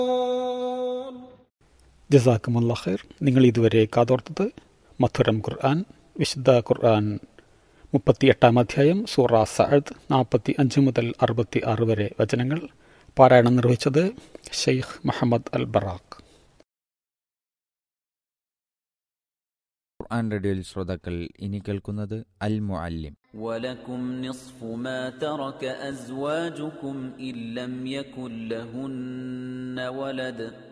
ജസാക്കുമുള്ള ഖൈർ നിങ്ങൾ ഇതുവരെ കാതോർത്തത് മധുരം ഖുർആൻ വിശുദ്ധ ഖുർആൻ മുപ്പത്തി എട്ടാം അധ്യായം സൂറ സഅദ് നാൽപ്പത്തി അഞ്ച് മുതൽ അറുപത്തി ആറ് വരെ വചനങ്ങൾ പാരായണം നിർവഹിച്ചത് Sheikh Muhammad al Barrak Quran റേഡിയോയിൽ ശ്രോതാക്കൾ ഇനി കേൾക്കുന്നത് അൽ മുഅല്ലിം ولكم نصف ما ترك أزواجكم إن لم يكن لهن ولد